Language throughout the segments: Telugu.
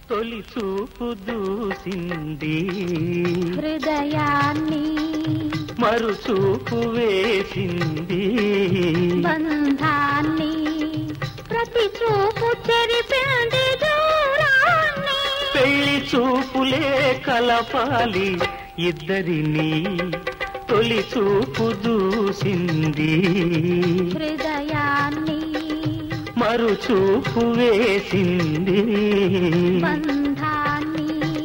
తొలి చూపు దూసింది హృదయాన్ని మరు చూపు వేసింది బంధాన్ని ప్రతి చూపు చెరిపింది దూరాన్ని పెళ్లి చూపులే కలపాలి ఇద్దరిని తొలి చూపు దూసింది హృదయాన్ని మరు చూపు వేసింది బంధాన్ని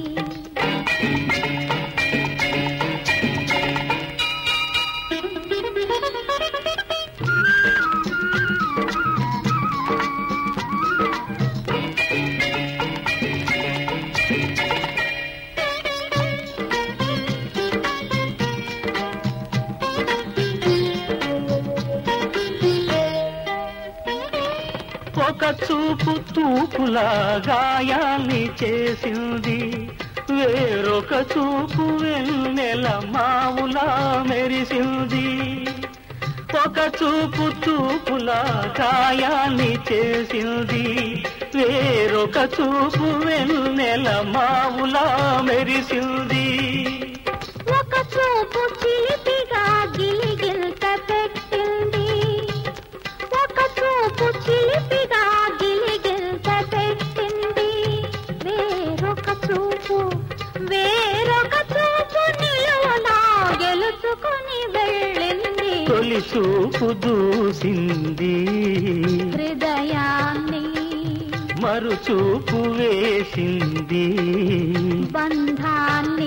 ఒక చూపు తూపులా గాయాన్ని చేసింది వేరొక చూపు వెన్నెల మావులా మెరిసింది ఒక చూపు తూపులా గాయాన్ని చేసింది వేరొక చూపు వెన్నెల మావులా మెరిసింది ఒక చూపు చిలిపిగా గిలిగిల్త పెట్టింది ఒక చూపు చిలిపిగా గిలిగిల్త పెట్టింది వేరొక చూపు వేరొక చూపు నిలువలా గెలుచుకొని వెళ్ళింది తొలి చూపు దూసింది హృదయాన్ని మరు చూపు వేసింది బంధాన్ని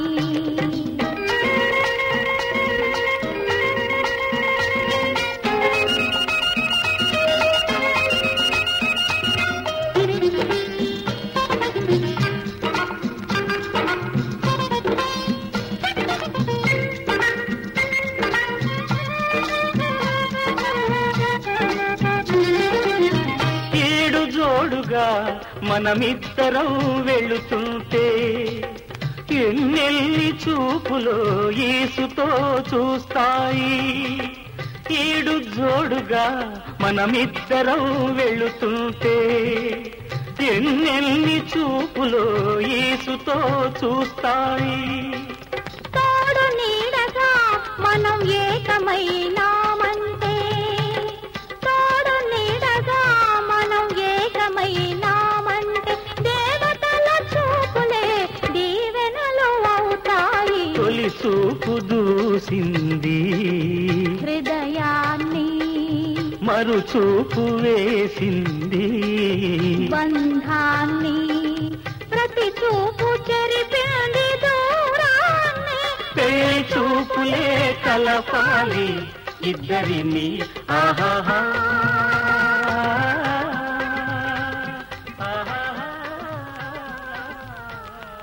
ఏడు జోడుగా మనమిద్దరం వెళుతుంటే ఎన్నెల్లి చూపులో ఈసుతో చూస్తాయి ఏడు జోడుగా మనమిద్దరం వెళుతుంటే ఎన్నెల్లి చూపులో ఈసుతో చూస్తాయి తోడు నీడగా మనం ఏకమైనామంటే తోడు నీడగా మనం ఏకమైనామంటే దేవతల చూపులే దీవెనలు అవుతాయి తొలి చూపు దూసింది హృదయాన్ని మరు చూపు వేసింది బంధాన్ని ప్రతి చూపు చెరిపింది దూరాన్ని పెళ్లి చూపులే కలపాలి ఇద్దరిని ఆహాహా